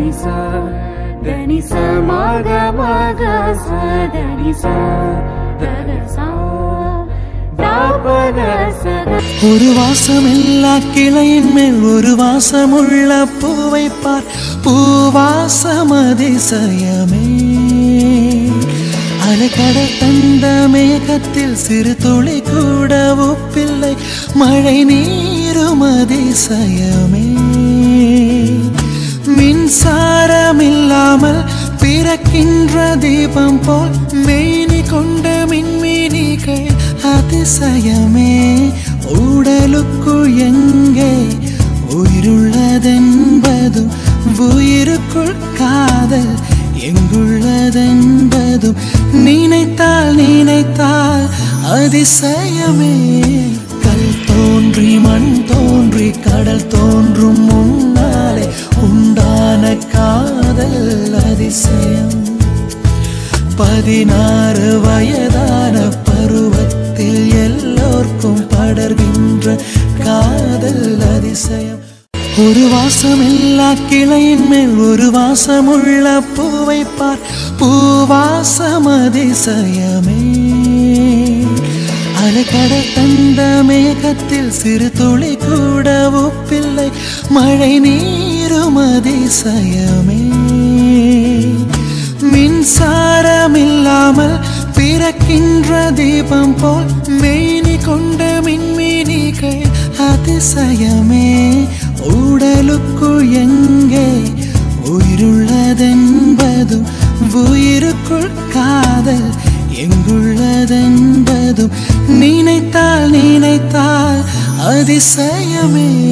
sa dani sa maga maga sa dani sa daga sa da pa ga sa da ஒரு வாசமில்லா கிளையின் மேல் ஒரு வாசமுள்ள பூவை பார் பூவாசம் அதிசயமே அலைக்கடல் தந்த மேகத்தில் சிறு துளி கூட ஒப்பில்லை மழை நீரும் அதிசயமே மின்சாரம் இல்லாமல் பிறக்கின்ற தீபம் போல் மேனி கொண்ட மின்மினிகள் அதிசயமே உடலுக்குள் எங்கே உயிருள்ளதென்பதும் உயிருக்குள் காதல் எங்குள்ளதென்பதும் நினைத்தால் நினைத்தால் அதிசயமே கல் தோன்றி மண் தோன்றி கடல் தோன்றும் முன்னாலே உண்டான காதல் அதிசயம் பதினாறு வயதான பருவத்தில் எல்லோர்க்கும் படர்கின்ற காதல் அதிசயம் ஒரு வாசமில்லா கிளையின் மேல் ஒரு வாசமுள்ள பூவை பார் பூவாசம் அதிசயமே அலைக்கடல் தந்த மேகத்தில் சிறு துளி கூட ஒப்பில்லை மழை நீரும் அதிசயமே மின்சாரம் இல்லாமல் பிறக்கின்ற தீபம் போல் மேனி கொண்ட மின்மினிகள் அதிசயமே உடலுக்குள் எங்கே உயிருள்ளதென்பதும் உயிருக்குள் காதல் எங்குள்ளதென்பதும் நினைத்தால் நினைத்தால் அதிசயமே